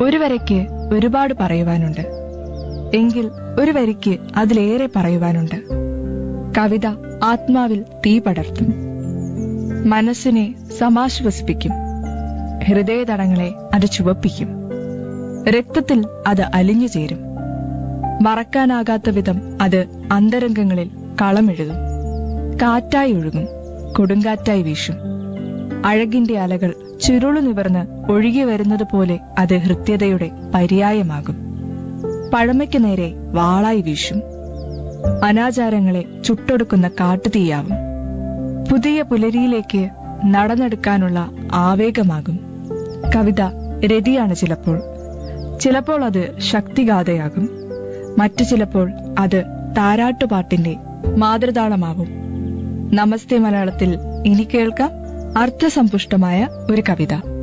ഒരു വരയ്ക്ക് ഒരുപാട് പറയുവാനുണ്ട് എങ്കിൽ ഒരു വരിക്ക് അതിലേറെ പറയുവാനുണ്ട് കവിത ആത്മാവിൽ തീ പടർത്തും മനസ്സിനെ സമാശ്വസിപ്പിക്കും ഹൃദയതടങ്ങളെ അത് ചുവപ്പിക്കും രക്തത്തിൽ അത് അലിഞ്ഞു ചേരും മറക്കാനാകാത്ത വിധം അത് അന്തരംഗങ്ങളിൽ കളമെഴുതും കാറ്റായി ഒഴുകും കൊടുങ്കാറ്റായി വീശും അഴകിന്റെ അലകൾ ചുരുളു നിവർന്ന് ഒഴുകി വരുന്നത് പോലെ അത് ഹൃദ്യതയുടെ പര്യായമാകും പഴമയ്ക്ക് നേരെ വാളായി വീശും അനാചാരങ്ങളെ ചുട്ടൊടുക്കുന്ന കാട്ടുതീയാവും പുതിയ പുലരിയിലേക്ക് നടന്നെടുക്കാനുള്ള ആവേഗമാകും കവിത രതിയാണ് ചിലപ്പോൾ ചിലപ്പോൾ അത് ശക്തിഗാഥയാകും മറ്റു ചിലപ്പോൾ അത് താരാട്ടുപാട്ടിന്റെ മാതൃതാളമാവും നമസ്തേ മലയാളത്തിൽ ഇനി കേൾക്കാം അർത്ഥസമ്പുഷ്ടമായ ഒരു കവിത